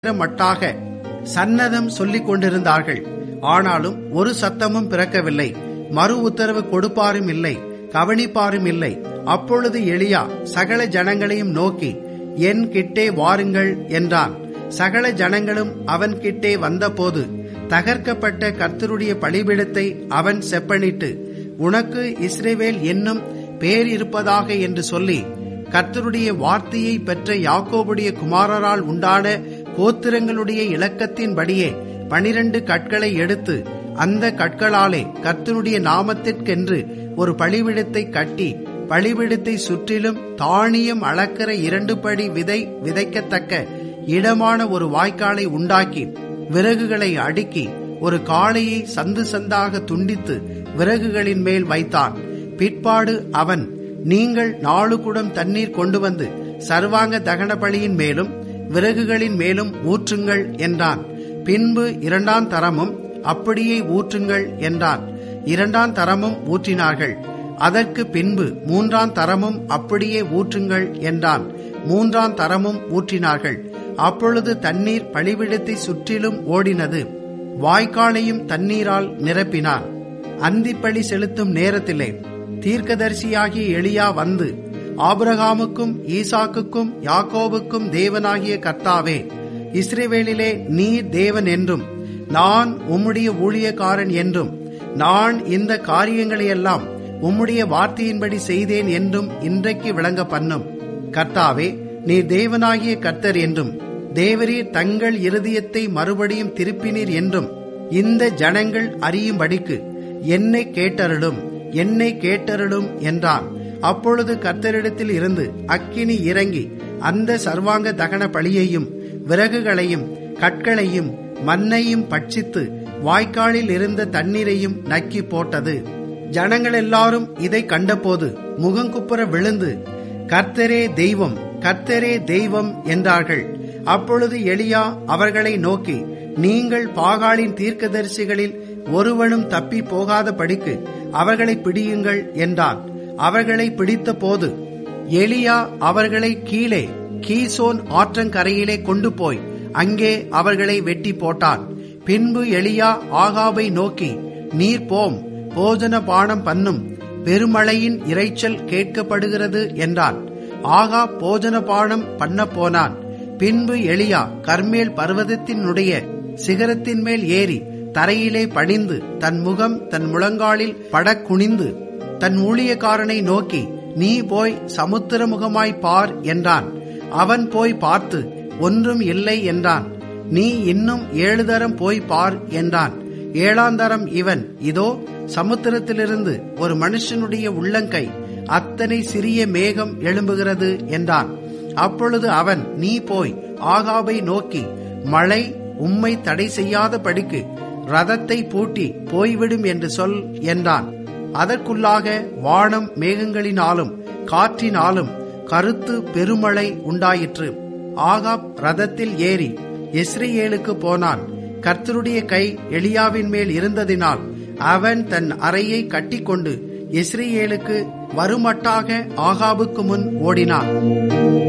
மட்டாக சன்னதம் சொல்லிக் கொண்டிருந்தார்கள் ஆனாலும் ஒரு சத்தமும் பிறக்கவில்லை மறு உத்தரவு கொடுப்பாரும் இல்லை கவனிப்பாரும் இல்லை அப்பொழுது எலியா சகல ஜனங்களையும் நோக்கி என் கிட்டே வாருங்கள் என்றான் சகல ஜனங்களும் அவன் கிட்டே வந்தபோது தகர்க்கப்பட்ட கர்த்தருடைய பலிபீடத்தை அவன் செப்பனிட்டு உனக்கு இஸ்ரேவேல் என்னும் பேர் இருப்பதாக என்று சொல்லி கர்த்தருடைய வார்த்தையை பெற்ற யாக்கோபுடைய குமாரரால் உண்டான கோத்திரங்களுடைய இலக்கத்தின்படியே பனிரண்டு கற்களை எடுத்து அந்த கற்களாலே கர்த்தருடைய நாமத்திற்கென்று ஒரு பலிவிடத்தை கட்டி பலிவிடத்தை சுற்றிலும் தானியம் அளக்கிற இரண்டு படி விதை விதைக்கத்தக்க இடமான ஒரு வாய்க்காலை உண்டாக்கி விறகுகளை அடுக்கி ஒரு காளையை சந்து சந்தாக துண்டித்து விறகுகளின் மேல் வைத்தான் பிற்பாடு அவன் நீங்கள் நாலு குடம் தண்ணீர் கொண்டு வந்து சர்வாங்க தகன பலியின் மேலும் விறகுகளின் மேலும் ஊற்றுங்கள் என்றான் பின்பு இரண்டாம் தரமும் அப்படியே ஊற்றுங்கள் என்றான் இரண்டாம் தரமும் ஊற்றினார்கள் அதற்கு பின்பு மூன்றாம் தரமும் அப்படியே ஊற்றுங்கள் என்றான் மூன்றாம் தரமும் ஊற்றினார்கள் அப்பொழுது தண்ணீர் பழிவிடத்தை சுற்றிலும் ஓடினது வாய்க்காலையும் தண்ணீரால் நிரப்பினான் அந்திப்பழி செலுத்தும் நேரத்திலே தீர்க்கதரிசியாகிய எளியா வந்து ஆபிரகாமுக்கும் ஈசாக்குக்கும் யாக்கோவுக்கும் தேவனாகிய கர்த்தாவே இஸ்ரேவேலிலே நீர் தேவன் என்றும் நான் உம்முடைய ஊழியக்காரன் என்றும் நான் இந்த காரியங்களையெல்லாம் உம்முடைய வார்த்தையின்படி செய்தேன் என்றும் இன்றைக்கு விளங்க பண்ணும் கர்த்தாவே நீர் தேவனாகிய கர்த்தர் என்றும் தேவரீர் தங்கள் இருதயத்தை மறுபடியும் திருப்பினீர் என்றும் இந்த ஜனங்கள் அறியும்படிக்கு என்னை கேட்டருளும் என்னை கேட்டருளும் என்றான் அப்பொழுது கர்த்தரிடத்தில் இருந்து அக்கினி இறங்கி அந்த சர்வாங்க தகன பலியையும் விறகுகளையும் கற்களையும் மண்ணையும் பட்சித்து வாய்க்காலில் இருந்த தண்ணீரையும் நக்கி போட்டது ஜனங்கள் எல்லாரும் இதை கண்டபோது முகங்குப்புற விழுந்து கர்த்தரே தெய்வம் கர்த்தரே தெய்வம் என்றார்கள் அப்பொழுது எளியா அவர்களை நோக்கி நீங்கள் பாகாலின் தீர்க்கதரிசிகளில் ஒருவனும் தப்பி போகாத படிக்கு அவர்களை பிடியுங்கள் என்றான் அவர்களை பிடித்த போது எலியா அவர்களை கீழே கீசோன் ஆற்றங்கரையிலே கொண்டு போய் அங்கே அவர்களை வெட்டி போட்டான் பின்பு எலியா ஆகாபை நோக்கி நீர் போம் போஜன பானம் பண்ணும் பெருமழையின் இறைச்சல் கேட்கப்படுகிறது என்றான் ஆகா போஜன பானம் பண்ண போனான் பின்பு எலியா கர்மேல் பர்வதத்தினுடைய சிகரத்தின் மேல் ஏறி தரையிலே பணிந்து தன் முகம் தன் முழங்காலில் படக்குனிந்து தன் ஊழியக்காரனை நோக்கி நீ போய் சமுத்திர முகமாய் பார் என்றான் அவன் போய் பார்த்து ஒன்றும் இல்லை என்றான் நீ இன்னும் ஏழு தரம் போய் பார் என்றான் ஏழாந்தரம் இவன் இதோ சமுத்திரத்திலிருந்து ஒரு மனுஷனுடைய உள்ளங்கை அத்தனை சிறிய மேகம் எழும்புகிறது என்றான் அப்பொழுது அவன் நீ போய் ஆகாபை நோக்கி மழை உம்மை தடை செய்யாத படிக்கு ரதத்தை பூட்டி போய்விடும் என்று சொல் என்றான் அதற்குள்ளாக வானம் மேகங்களினாலும் காற்றினாலும் கருத்து பெருமழை உண்டாயிற்று ஆகாப் ரதத்தில் ஏறி இஸ்ரேலுக்கு போனான் கர்த்தருடைய கை எளியாவின் மேல் இருந்ததினால் அவன் தன் அறையை கட்டிக்கொண்டு இஸ்ரேலுக்கு வருமட்டாக ஆகாபுக்கு முன் ஓடினான்